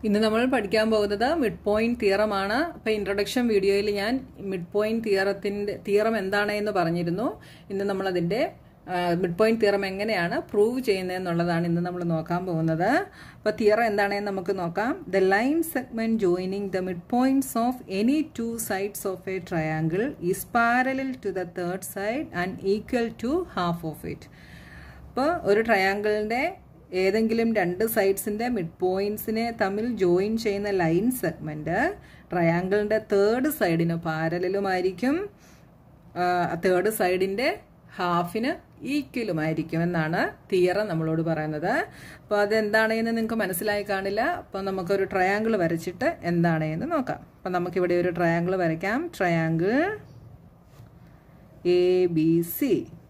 ഇന്ന് നമ്മൾ പഠിക്കാൻ പോകുന്നത് മിഡ് പോയിന്റ് തിയറമാണ് അപ്പോൾ ഇൻട്രൊഡക്ഷൻ വീഡിയോയിൽ ഞാൻ മിഡ് പോയിന്റ് തിയറത്തിന്റെ തിയറം എന്താണ് എന്ന് പറഞ്ഞിരുന്നു ഇന്ന് നമ്മൾ അതിന്റെ മിഡ് പോയിന്റ് തിയറം എങ്ങനെയാണ് പ്രൂവ് ചെയ്യുന്നതെന്നുള്ളതാണ് ഇന്ന് നമ്മൾ നോക്കാൻ പോകുന്നത് അപ്പോൾ തിയറം എന്താണെന്ന് നമുക്ക് നോക്കാം the line segment joining the mid points of any two sides of a triangle is parallel to the third side and equal to half of it അപ്പോൾ ഒരു ട്രയാങ്കിളിൻ്റെ ഏതെങ്കിലും രണ്ട് സൈഡ്സിൻ്റെ മിഡ് പോയിന്റ്സിനെ തമ്മിൽ ജോയിൻ ചെയ്യുന്ന ലൈൻ സെഗ്മെൻറ്റ് ട്രയാങ്കിളിൻ്റെ തേർഡ് സൈഡിന് പാരലലുമായിരിക്കും third സൈഡിൻ്റെ ഹാഫിന് ഈക്വലുമായിരിക്കും എന്നാണ് തിയറം നമ്മളോട് പറയുന്നത് അപ്പോൾ അതെന്താണെന്ന് നിങ്ങൾക്ക് മനസ്സിലായി കാണില്ല അപ്പോൾ നമുക്കൊരു ട്രയാങ്കിൾ വരച്ചിട്ട് എന്താണെന്ന് നോക്കാം അപ്പോൾ നമുക്കിവിടെ ഒരു ട്രയാങ്കിൾ വരയ്ക്കാം ട്രയാങ്കിൾ എ ബി സി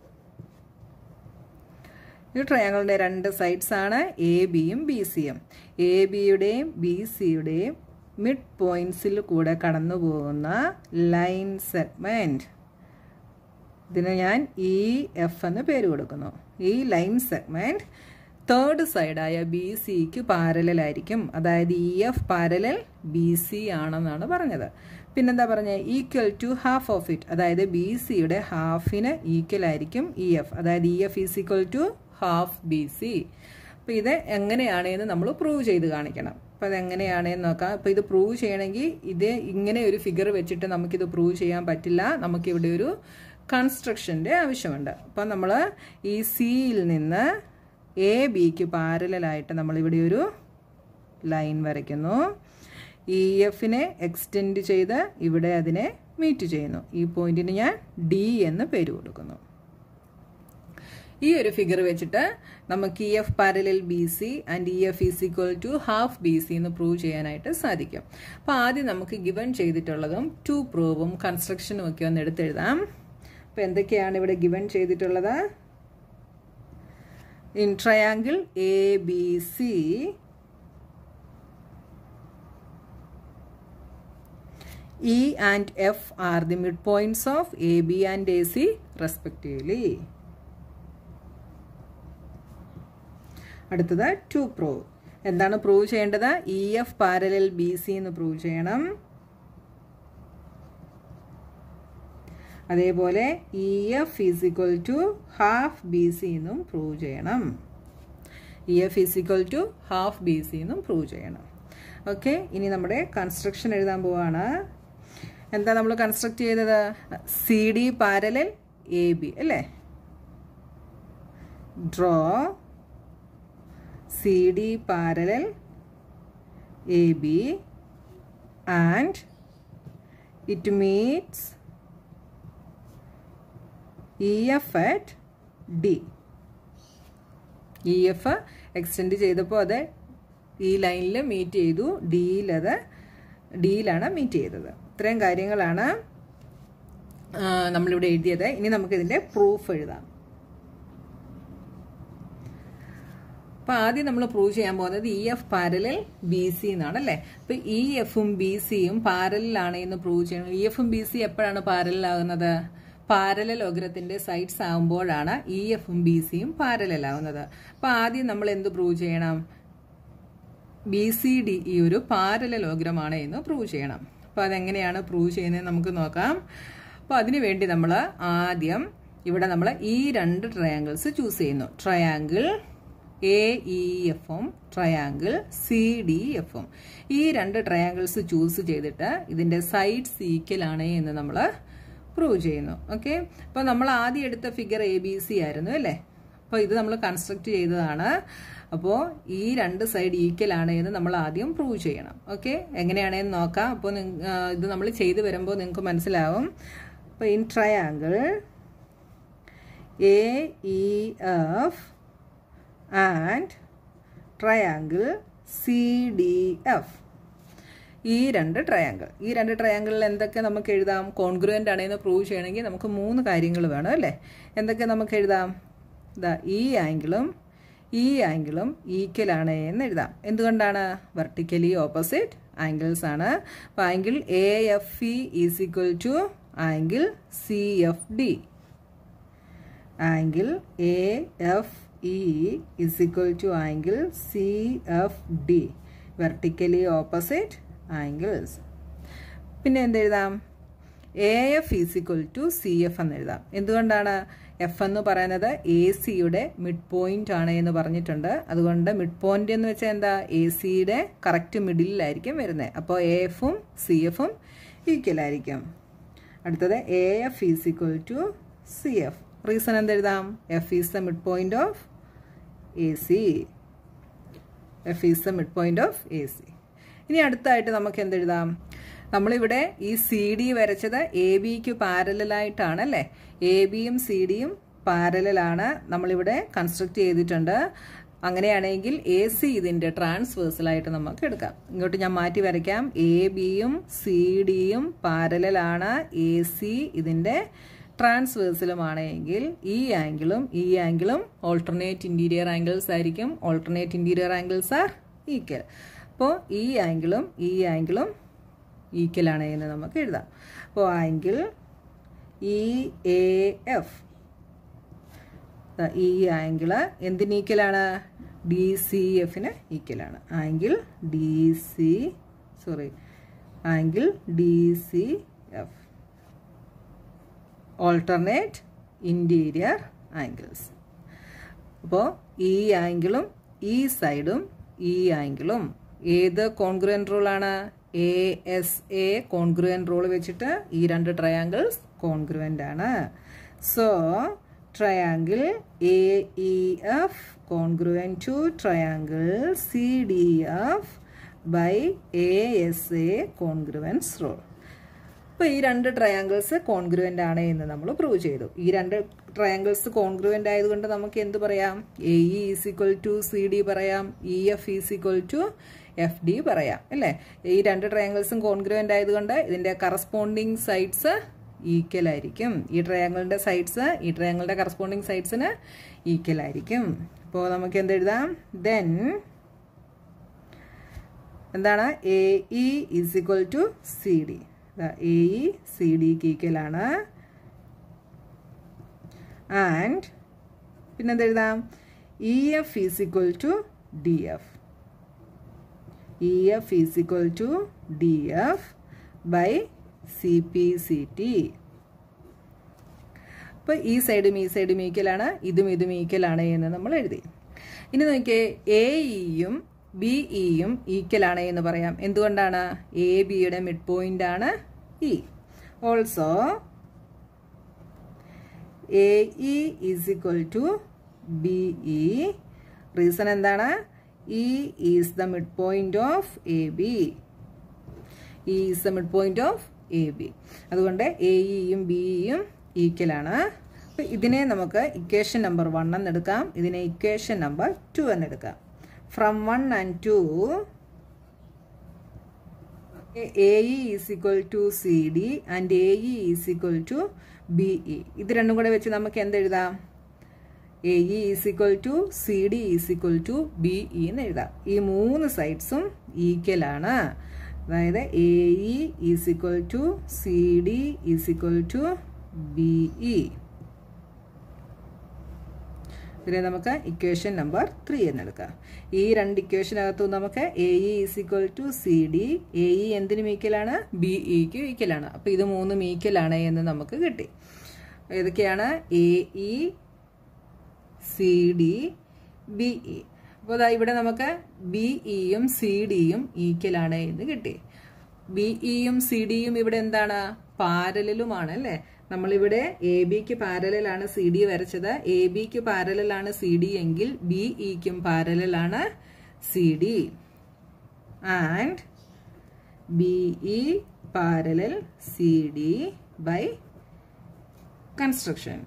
ഈ ട്രയാങ്കിളിൻ്റെ രണ്ട് സൈഡ്സ് ആണ് എ ബിയും ബി സിയും എ ബിയുടെയും ബി സിയുടെയും മിഡ് പോയിന്റ്സിൽ കൂടെ കടന്നു പോകുന്ന ലൈൻ സെഗ്മെൻറ്റ് ഇതിന് ഞാൻ ഇ എഫ് എന്ന് പേര് കൊടുക്കുന്നു ഈ ലൈൻ സെഗ്മെൻറ്റ് തേർഡ് സൈഡായ ബി സിക്ക് പാരലായിരിക്കും അതായത് E F parallel B C ആണെന്നാണ് പറഞ്ഞത് പിന്നെന്താ പറഞ്ഞത് equal to half of it അതായത് ബി സിയുടെ ഹാഫിന് ഈക്വൽ ആയിരിക്കും ഇ എഫ് അതായത് E F is equal to half B C അപ്പോൾ ഇത് എങ്ങനെയാണെന്ന് നമ്മൾ പ്രൂവ് ചെയ്ത് കാണിക്കണം അപ്പോൾ അതെങ്ങനെയാണെന്ന് നോക്കാം അപ്പോൾ ഇത് പ്രൂവ് ചെയ്യണമെങ്കിൽ ഇത് ഇങ്ങനെ ഒരു ഫിഗർ വെച്ചിട്ട് നമുക്കിത് പ്രൂവ് ചെയ്യാൻ പറ്റില്ല നമുക്കിവിടെ ഒരു കൺസ്ട്രക്ഷൻ്റെ ആവശ്യമുണ്ട് അപ്പം നമ്മൾ ഈ സിയിൽ നിന്ന് എ ബിക്ക് പാരലായിട്ട് നമ്മളിവിടെ ഒരു ലൈൻ വരയ്ക്കുന്നു ഇ എഫിനെ എക്സ്റ്റെൻഡ് ചെയ്ത് ഇവിടെ അതിനെ മീറ്റ് ചെയ്യുന്നു ഈ പോയിന്റിന് ഞാൻ ഡി എന്ന് പേര് കൊടുക്കുന്നു ഈ ഒരു ഫിഗർ വെച്ചിട്ട് നമുക്ക് E F parallel B C and E F is equal to half B C എന്ന് പ്രൂവ് ചെയ്യാനായിട്ട് സാധിക്കും അപ്പോൾ ആദ്യം നമുക്ക് ഗിവൺ ചെയ്തിട്ടുള്ളതും ടു പ്രൂവും കൺസ്ട്രക്ഷനും ഒക്കെ ഒന്ന് എടുത്തെഴുതാം അപ്പോൾ എന്തൊക്കെയാണ് ഇവിടെ ഗിവൺ ചെയ്തിട്ടുള്ളത് in triangle A B C E and F are the mid points of A B and A C respectively അടുത്തത് ടു പ്രൂവ് എന്താണ് പ്രൂവ് ചെയ്യേണ്ടത് E F parallel B C എന്ന് പ്രൂവ് ചെയ്യണം അതേപോലെ E F is equal to half B C എന്നും prove ചെയ്യണം E F is equal to half B C എന്നും prove ചെയ്യണം ഓക്കെ ഇനി നമ്മുടെ കൺസ്ട്രക്ഷൻ എഴുതാൻ പോവാണ് എന്താ നമ്മൾ കൺസ്ട്രക്ട് ചെയ്തത് C D parallel A B അല്ലേ draw C D parallel A B and it meets E F at D E F extend ചെയ്തപ്പോൾ അത് ഈ ലൈനിൽ മീറ്റ് ചെയ്തു ഡിയിൽ അത് ഡിയിലാണ് മീറ്റ് ചെയ്തത് ഇത്രയും കാര്യങ്ങളാണ് നമ്മളിവിടെ എഴുതിയത് ഇനി നമുക്കിതിൻ്റെ പ്രൂഫ് എഴുതാം അപ്പോൾ ആദ്യം നമ്മൾ പ്രൂവ് ചെയ്യാൻ പോകുന്നത് E F parallel B C എന്നാണ് അല്ലേ അപ്പോൾ ഇ എഫും ബി സിയും പാരലാണ് എന്ന് പ്രൂവ് ചെയ്യണം ഇ എഫും ബി സി എപ്പോഴാണ് പാരലാകുന്നത് പാരലൽ ഒഗ്രത്തിന്റെ സൈഡ്സ് ആകുമ്പോഴാണ് ഇ എഫും ബി സിയും പാരലാകുന്നത് അപ്പോൾ ആദ്യം നമ്മൾ എന്ത് പ്രൂവ് ചെയ്യണം ബി സി ഡി ഈ ഒരു പാരലലോഗ്രമാണ് എന്ന് പ്രൂവ് ചെയ്യണം അപ്പോൾ അതെങ്ങനെയാണ് പ്രൂവ് ചെയ്യുന്നത് നമുക്ക് നോക്കാം അപ്പോൾ അതിനു വേണ്ടി നമ്മൾ ആദ്യം ഇവിടെ നമ്മൾ ഈ രണ്ട് ട്രയാങ്കിൾസ് ചൂസ് ചെയ്യുന്നു ട്രയാങ്കിൾ എ ഇ എഫും ട്രയാങ്കിൾ സി ഡി എഫും ഈ രണ്ട് ട്രയാങ്കിൾസ് ചൂസ് ചെയ്തിട്ട് ഇതിൻ്റെ സൈഡ്സ് ഈക്വൽ ആണ് എന്ന് നമ്മൾ പ്രൂവ് ചെയ്യുന്നു ഓക്കെ അപ്പോൾ നമ്മൾ ആദ്യം എടുത്ത ഫിഗർ എ ബി സി ആയിരുന്നു അല്ലേ അപ്പോൾ ഇത് നമ്മൾ കൺസ്ട്രക്ട് ചെയ്തതാണ് അപ്പോൾ ഈ രണ്ട് സൈഡ് ഈക്വൽ ആണ് എന്ന് നമ്മൾ ആദ്യം പ്രൂവ് ചെയ്യണം ഓക്കെ എങ്ങനെയാണെന്ന് നോക്കാം അപ്പോൾ ഇത് നമ്മൾ ചെയ്തു വരുമ്പോൾ നിങ്ങൾക്ക് മനസ്സിലാവും അപ്പോൾ in triangle A E F and triangle C D F ഈ രണ്ട് ട്രയാങ്കിൾ ഈ രണ്ട് ട്രയാങ്കിളിൽ എന്തൊക്കെ നമുക്ക് എഴുതാം കോൺഗ്രുവൻ്റ് ആണെന്ന് പ്രൂവ് ചെയ്യണമെങ്കിൽ നമുക്ക് മൂന്ന് കാര്യങ്ങൾ വേണം അല്ലേ എന്തൊക്കെ നമുക്ക് എഴുതാം ഇതാ ഈ ആംഗിളും ഈ ആംഗിളും ഈക്വൽ ആണ് എന്ന് എഴുതാം എന്തുകൊണ്ടാണ് വെർട്ടിക്കലി ഓപ്പോസിറ്റ് ആംഗിൾസ് ആണ് അപ്പോൾ angle A F E is equal to angle C F D angle A F E is equal to angle C F D vertically opposite angles പിന്നെ എന്തെഴുതാം A F is equal to C F എന്ന് എഴുതാം എന്തുകൊണ്ടാണ് F എന്ന് പറയുന്നത് A സിയുടെ mid point ആണ് എന്ന് പറഞ്ഞിട്ടുണ്ട് അതുകൊണ്ട് മിഡ് പോയിന്റ് എന്ന് വെച്ചാൽ എന്താ എ സിയുടെ കറക്റ്റ് മിഡിലായിരിക്കും വരുന്നത് അപ്പോൾ എ എഫും സി എഫും ഈക്വൽ ആയിരിക്കും അടുത്തത് A F is equal to C F reason എന്തെഴുതാം F is the mid point of A C F is the mid point of A C ഇനി അടുത്തായിട്ട് നമുക്ക് എന്തെഴുതാം നമ്മളിവിടെ ഈ സി ഡി വരച്ചത് എ ബിക്ക് പാരലായിട്ടാണ് അല്ലേ എ ബിയും സി ഡിയും പാരലാണ് നമ്മളിവിടെ കൺസ്ട്രക്ട് ചെയ്തിട്ടുണ്ട് അങ്ങനെയാണെങ്കിൽ എ സി ഇതിൻ്റെ ട്രാൻസ്വേഴ്സലായിട്ട് നമുക്ക് എടുക്കാം ഇങ്ങോട്ട് ഞാൻ മാറ്റി വരയ്ക്കാം എ ബിയും സി ഡിയും പാരലാണ് എ സി ഇതിൻ്റെ ട്രാൻസ്വേഴ്സിലുമാണ് എങ്കിൽ ഈ ആംഗിളും ഈ ആംഗിളും ഓൾട്ടർനേറ്റ് ഇൻറ്റീരിയർ ആംഗിൾസ് ആയിരിക്കും alternate interior angles are equal അപ്പോൾ ഈ ആംഗിളും ഈ ആംഗിളും ഈക്വൽ ആണ് എന്ന് നമുക്ക് എഴുതാം അപ്പോൾ ആംഗിൾ ഇ എ എഫ് ഈ ആംഗിള് എന്തിന് ഈക്വലാണ് ഡി സി എഫിന് ഈക്വലാണ് angle D C sorry angle D C F alternate interior angles അപ്പോൾ ഈ ആംഗിളും ഈ സൈഡും ഈ ആംഗിളും ഏത് കോൺഗ്രുവൻ റൂളാണ് A S A congruence rule വെച്ചിട്ട് ഈ രണ്ട് ട്രയാങ്കിൾസ് കോൺഗ്രുവൻ്റ് ആണ് so triangle A E F congruent to triangle C D F by A S A congruence rule അപ്പോൾ ഈ രണ്ട് ട്രയാങ്കിൾസ് കോൺഗ്രുവൻ്റ് ആണ് എന്ന് നമ്മൾ പ്രൂവ് ചെയ്തു ഈ രണ്ട് ട്രയാങ്കിൾസ് കോൺഗ്രുവൻ്റ് ആയതുകൊണ്ട് നമുക്ക് എന്ത് പറയാം A E is equal to C D പറയാം E F is equal to F D പറയാം അല്ലേ ഈ രണ്ട് ട്രയാങ്കിൾസും കോൺഗ്രുവൻ്റ് ആയതുകൊണ്ട് ഇതിൻ്റെ കറസ്പോണ്ടിങ് സൈഡ്സ് ഈക്വൽ ആയിരിക്കും ഈ ട്രയാങ്കിളിൻ്റെ സൈഡ്സ് ഈ ട്രയാങ്കിളിൻ്റെ കറസ്പോണ്ടിങ് സൈഡ്സിന് ഈക്വൽ ആയിരിക്കും അപ്പോൾ നമുക്ക് എന്ത് എഴുതാം ദെൻ എന്താണ് A E is equal to C D A E C ഡിക്ക് ഈക്വൽ ആണ് ആൻഡ് പിന്നെന്ത് എഴുതാം E F is equal to D F E F is equal to D F by C P C T അപ്പോൾ ഈ സൈഡും ഈ സൈഡും ഈക്വലാണ് ഇതും ഇതും ഈക്വലാണ് എന്ന് നമ്മൾ എഴുതി ഇനി നോക്കിയേ എ ഇയും ബി ഇയും ഈക്വലാണ് എന്ന് പറയാം എന്തുകൊണ്ടാണ് എ ബിയുടെ മിഡ് പോയിന്റ് ആണ് E also A E is equal to B E reason എന്താണ് E is the mid point of A B E is the mid point of A B അതുകൊണ്ട് A ഇയും B ഇയും equal ആണ് അപ്പോൾ ഇതിനെ നമുക്ക് equation number one എന്നെടുക്കാം ഇതിനെ ഇക്വേഷൻ നമ്പർ ടു എന്നെടുക്കാം from one and two A E is equal to C D and A E is equal to B E ഇത് രണ്ടും കൂടെ വെച്ച് നമുക്ക് എന്തെഴുതാം A E is equal to C D is equal to B E എന്ന് എഴുതാം ഈ മൂന്ന് സൈഡ്സും ഈക്വൽ ആണ് അതായത് A E is equal to C D is equal to B E ഇതിനെ നമുക്ക് ഇക്വേഷൻ നമ്പർ ത്രീ എന്നെടുക്കാം ഈ രണ്ട് ഇക്വേഷനകത്തും നമുക്ക് A E is equal to C D A E എന്തിനും ഈക്വലാണ് ബി ഇക്ക് ഈക്വലാണ് അപ്പോൾ ഇത് മൂന്നും ഈക്വലാണ് എന്ന് നമുക്ക് കിട്ടി ഏതൊക്കെയാണ് A E C D B E അപ്പോൾ അതാ ഇവിടെ നമുക്ക് ബി ഇയും സി ഡിയും ഈക്വലാണ് എന്ന് കിട്ടി ബി ഇയും സി ഡിയും ഇവിടെ എന്താണ് പാരലുമാണ് അല്ലേ നമ്മളിവിടെ എ ബിക്ക് പാരലാണ് സി ഡി വരച്ചത് എ ബിക്ക് പാരലാണ് സി ഡി എങ്കിൽ ബി ഇക്കും പാരലാണ് C D and B E parallel C D by construction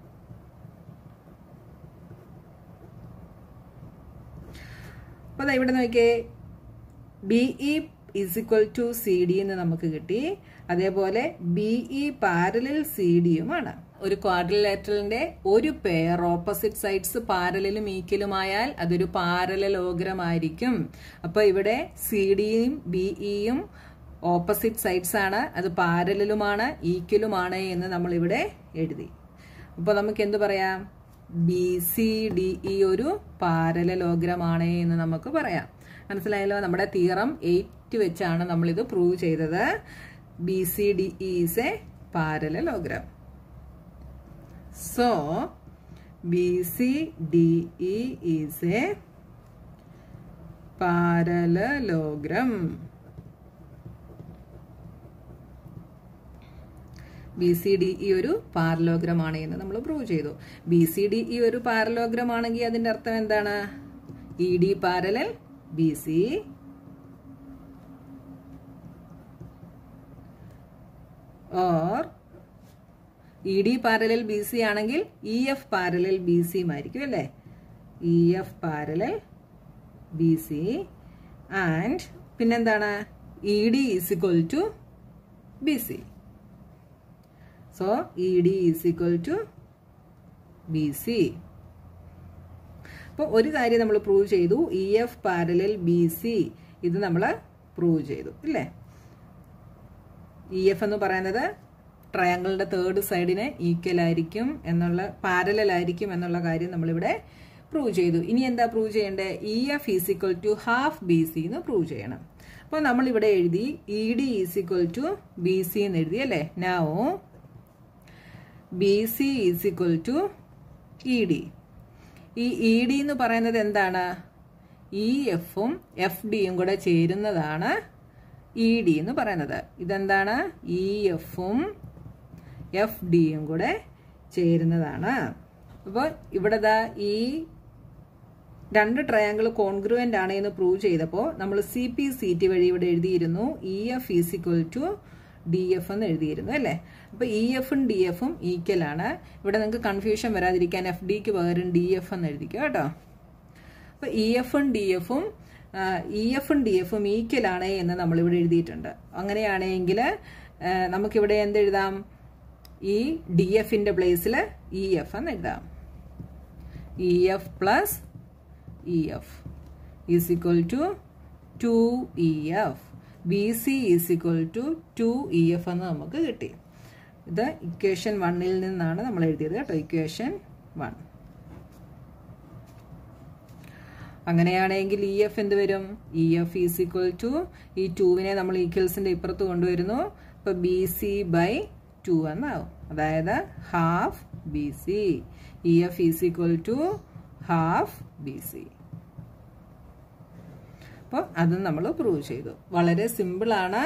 അപ്പോൾ ഇവിടെ നോക്കിയേ B E is equal to C D എന്ന് നമുക്ക് കിട്ടി അതേപോലെ ബി ഇ പാരലൽ സി ഡിയുമാണ് ഒരു ക്വാഡ്രിലേറ്ററിന്റെ ഒരു പെയർ ഓപ്പോസിറ്റ് സൈഡ്സ് പാരലും ഈക്വലുമായാൽ അതൊരു പാരലോഗ്രം ആയിരിക്കും അപ്പോൾ ഇവിടെ സി ഡിയും ബി ഇയും ഓപ്പോസിറ്റ് സൈഡ്സ് ആണ് അത് പാരലുമാണ് ഈക്വലുമാണ് എന്ന് നമ്മൾ ഇവിടെ എഴുതി അപ്പോൾ നമുക്ക് എന്ത് പറയാം ബി സി ഡി ഇ ഒരു പാരലോഗ്രം ആണ് എന്ന് നമുക്ക് പറയാം മനസ്സിലായല്ലോ നമ്മുടെ തിയറം എയ്റ്റ് വെച്ചാണ് നമ്മളിത് പ്രൂവ് ചെയ്തത് B C D is a parallelogram so B C D E is a parallelogram B C D E ഒരു പാരലോഗ്രാം ആണ് എന്ന് നമ്മൾ പ്രൂവ് ചെയ്തു ബി സി ഡി ഈ ഒരു പാരലോഗ്രാം ആണെങ്കിൽ അതിന്റെ അർത്ഥം എന്താണ് E D parallel B C or E D parallel B C ആണെങ്കിൽ ഇ എഫ് പാരലൽ ബി സിയും ആയിരിക്കും അല്ലേ E F parallel B C and പിന്നെന്താണ് E D is equal to B C so E D is equal to B C അപ്പോൾ ഒരു കാര്യം നമ്മൾ prove ചെയ്തു E F parallel B C ഇത് നമ്മൾ പ്രൂവ് ചെയ്തു ഇല്ലേ ഇ എഫ് എന്ന് പറയുന്നത് ട്രയാങ്കിളിന്റെ തേർഡ് സൈഡിന് ഈക്വൽ ആയിരിക്കും എന്നുള്ള പാരലൽ ആയിരിക്കും എന്നുള്ള കാര്യം നമ്മളിവിടെ പ്രൂവ് ചെയ്തു ഇനി എന്താ പ്രൂവ് ചെയ്യേണ്ടത് E F is equal to half B C എന്ന് പ്രൂവ് ചെയ്യണം അപ്പോൾ നമ്മൾ ഇവിടെ എഴുതി E D is equal to B C എന്ന് എഴുതി അല്ലേ no B C is equal to E D ഈ ഇ ഡി എന്ന് പറയുന്നത് എന്താണ് ഇ എഫും എഫ് ഡിയും കൂടെ ചേരുന്നതാണ് ഇ ഡി എന്ന് പറയുന്നത് ഇതെന്താണ് ഇ എഫും എഫ് ഡിയും കൂടെ ചേരുന്നതാണ് അപ്പോൾ ഇവിടെ ദാ ഈ രണ്ട് ട്രയാങ്കിൾ കോൺഗ്രുവൻ്റ് ആണ് എന്ന് പ്രൂവ് ചെയ്തപ്പോൾ നമ്മൾ സി പി സി ടി വഴി ഇവിടെ എഴുതിയിരുന്നു E F is equal to D F എന്ന് എഴുതിയിരുന്നു അല്ലേ അപ്പോൾ ഇ എഫും ഡി എഫും ഈക്വൽ ആണ് ഇവിടെ നിങ്ങൾക്ക് കൺഫ്യൂഷൻ വരാതിരിക്കാൻ എഫ് ഡിക്ക് പകരം ഡി എഫ് എന്ന് എഴുതിക്കുക കേട്ടോ അപ്പോൾ ഇ എഫും ഡി എഫും ഇ എഫും ഡി എഫും ഈക്വൽ ആണ് എന്ന് നമ്മളിവിടെ എഴുതിയിട്ടുണ്ട് അങ്ങനെയാണെങ്കിൽ നമുക്കിവിടെ എന്തെഴുതാം ഈ ഡി എഫിന്റെ പ്ലേസിൽ ഇ എഫ് എന്ന് എഴുതാം E F plus E F is equal to two E F B C is equal to two E F എന്ന് നമുക്ക് കിട്ടി ഇത് ഇക്വേഷൻ വണ്ണിൽ നിന്നാണ് നമ്മൾ എഴുതിയത് കേട്ടോ ഇക്വേഷൻ വൺ അങ്ങനെയാണെങ്കിൽ ഇ എഫ് എന്ത് വരും E F is equal to ഈ ടുവിനെ നമ്മൾ ഈക്വൽസിന്റെ ഇപ്പുറത്ത് കൊണ്ടുവരുന്നു അപ്പൊ ബി സി ബൈ ടു എന്നാവും അതായത് half B C E F is equal to half B C അപ്പോൾ അത് നമ്മൾ പ്രൂവ് ചെയ്തു വളരെ സിമ്പിൾ ആണ്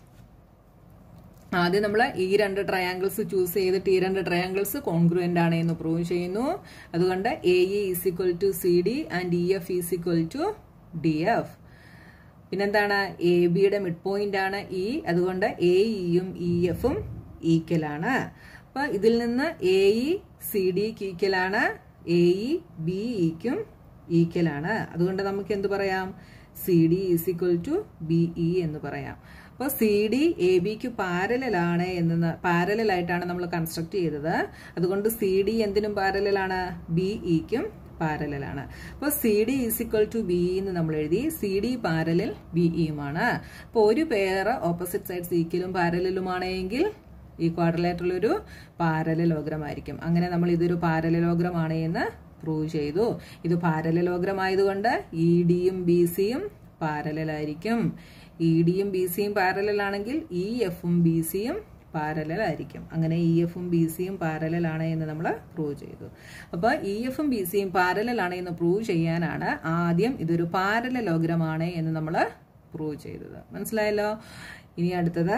ആദ്യം നമ്മൾ ഈ രണ്ട് ട്രയാങ്കിൾസ് ചൂസ് ചെയ്തിട്ട് ഈ രണ്ട് ട്രയാങ്കിൾസ് കോൺഗ്രുവൻ്റ് ആണ് എന്ന് പ്രൂവ് ചെയ്യുന്നു അതുകൊണ്ട് A E is equal to C D and E F is equal to D F പിന്നെന്താണ് എ ബിയുടെ മിഡ് പോയിന്റ് ആണ് ഇ അതുകൊണ്ട് എ ഇയും ഇ എഫും ഈക്വൽ ആണ് അപ്പൊ ഇതിൽ നിന്ന് എ ഇ സി ഡിക്ക് ഈക്വൽ ആണ് എ ഇ ബി ഇക്കും ഈക്വൽ ആണ് അതുകൊണ്ട് നമുക്ക് എന്ത് പറയാം C D is equal to B E എന്ന് പറയാം അപ്പോൾ സി ഡി എ ബിക്ക് പാരലാണ് എന്ന് പാരലായിട്ടാണ് നമ്മൾ കൺസ്ട്രക്ട് ചെയ്തത് അതുകൊണ്ട് സി ഡി എന്തിനും പാരലാണ് ബി ഇക്കും പാരലാണ് അപ്പോൾ C D is equal to B എന്ന് നമ്മൾ എഴുതി സി ഡി പാരലൽ ബി ഇയുമാണ് അപ്പോൾ ഒരു പേർ ഓപ്പോസിറ്റ് സൈഡ്സ് ഈക്വലും പാരലലുമാണെങ്കിൽ ഈ ക്വാഡ്രലേറ്ററിൽ ഒരു പാരലലോഗ്രം ആയിരിക്കും അങ്ങനെ നമ്മൾ ഇതൊരു പാരലലോഗ്രം ആണ് എന്ന് പ്രൂവ് ചെയ്തു ഇത് പാരലലോഗ്രം ആയതുകൊണ്ട് ഇ ഡിയും ബി സിയും പാരലായിരിക്കും ഇ ഡിയും ബി സിയും പാരലൽ ആണെങ്കിൽ ഇ എഫും ബി സിയും പാരലൽ ആയിരിക്കും അങ്ങനെ ഇ എഫും ബി സിയും പാരലൽ ആണ് എന്ന് നമ്മൾ പ്രൂവ് ചെയ്തു അപ്പോൾ ഇ എഫും ബി സിയും പാരലൽ ആണ് എന്ന് പ്രൂവ് ചെയ്യാനാണ് ആദ്യം ഇതൊരു പാരലലോഗ്രം ആണ് എന്ന് നമ്മൾ പ്രൂവ് ചെയ്തത് മനസ്സിലായല്ലോ ഇനി അടുത്തത്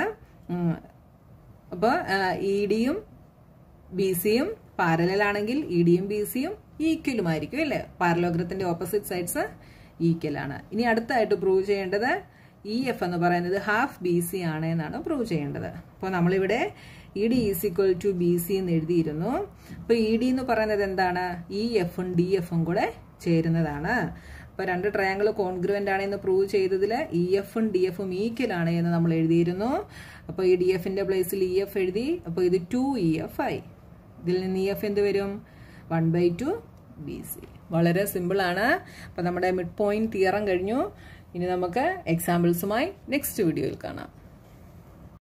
അപ്പോൾ ഇ ഡിയും ബി സിയും പാരലൽ ആണെങ്കിൽ ഇ ഡിയും ബി സിയും ഈക്വലും ആയിരിക്കും അല്ലേ പാരലോഗ്രത്തിന്റെ ഓപ്പോസിറ്റ് സൈഡ്സ് ഈക്വൽ ആണ് ഇനി അടുത്തായിട്ട് പ്രൂവ് ചെയ്യേണ്ടത് ഇ എഫ് എന്ന് പറയുന്നത് ഹാഫ് ബി സി ആണ് എന്നാണ് പ്രൂവ് ചെയ്യേണ്ടത് അപ്പോൾ നമ്മളിവിടെ E D is equal to B C എന്ന് എഴുതിയിരുന്നു അപ്പോൾ ഇ ഡി എന്ന് പറയുന്നത് എന്താണ് ഇ എഫും ഡി എഫും കൂടെ ചേരുന്നതാണ് അപ്പോൾ രണ്ട് ട്രയാങ്കിൾ കോൺഗ്രുവൻ്റ് ആണ് എന്ന് പ്രൂവ് ചെയ്തതിൽ ഇ എഫും ഡി എഫും ഈക്വൽ ആണ് എന്ന് നമ്മൾ എഴുതിയിരുന്നു അപ്പോൾ ഈ ഡി എഫിന്റെ പ്ലേസിൽ ഇ എഫ് എഴുതി അപ്പോൾ ഇത് ടു ഇ എഫ് ആയി ഇതിൽ നിന്ന് ഇ എഫ് എന്ത് വരും one by two B C വളരെ സിമ്പിളാണ് അപ്പോൾ നമ്മുടെ മിഡ് പോയിന്റ് തിയറം കഴിഞ്ഞു ഇനി നമുക്ക് എക്സാമ്പിൾസുമായി നെക്സ്റ്റ് വീഡിയോയിൽ കാണാം